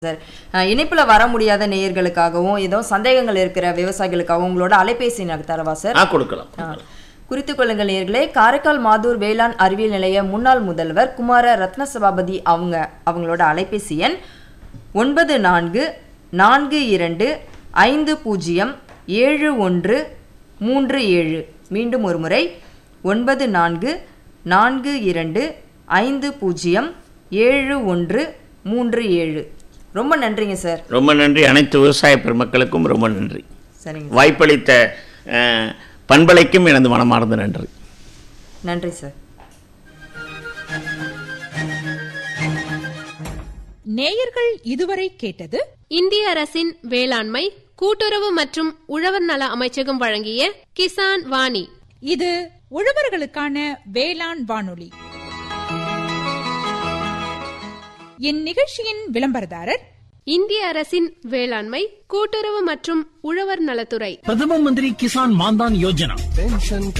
sir அஹ், இணைப்புல வர முடியாத நேயர்களுக்காகவும் ஏதோ சந்தேகங்கள் இருக்கிற விவசாயிகளுக்காகவும் உங்களோட அலைபேசி எனக்கு தரவா சார் ஆ கொடுக்கலாம் குறித்துக் கொள்ளுங்கள் நேயர்களே காரைக்கால் மாதூர் வேளாண் அறிவியல் நிலைய முன்னாள் முதல்வர் குமார ரத்ன சபாபதி அவங்க அவங்களோட அலைபேசி எண் ஒன்பது நான்கு நான்கு இரண்டு ஐந்து பூஜ்ஜியம் ஏழு ஒன்று மூன்று ஏழு மீண்டும் ஒரு முறை ஒன்பது நான்கு நான்கு இரண்டு ஐந்து பூஜ்ஜியம் ஏழு ஒன்று மூன்று ஏழு ரொம்ப நன்றிங்க சார் ரொம்ப நன்றி அனைத்து விவசாய பெருமக்களுக்கும் ரொம்ப நன்றி சரிங்க வாய்ப்பளித்த அஹ், பண்பலைக்கும் எனது மனமார்ந்த நன்றி நன்றி சார் நேயர்கள் இதுவரை கேட்டது இந்திய அரசின் வேளாண்மை கூட்டுறவு மற்றும் உழவர் நல அமைச்சகம் வழங்கிய கிசான் வாணி இது உழவர்களுக்கான வேளாண் வானொலி இந்நிகழ்ச்சியின் விளம்பரதாரர் இந்திய அரசின் வேளாண்மை கூட்டுறவு மற்றும் உழவர் நலத்துறை பிரதம மந்திரி கிசான் மான்தான் யோஜனா पेंशन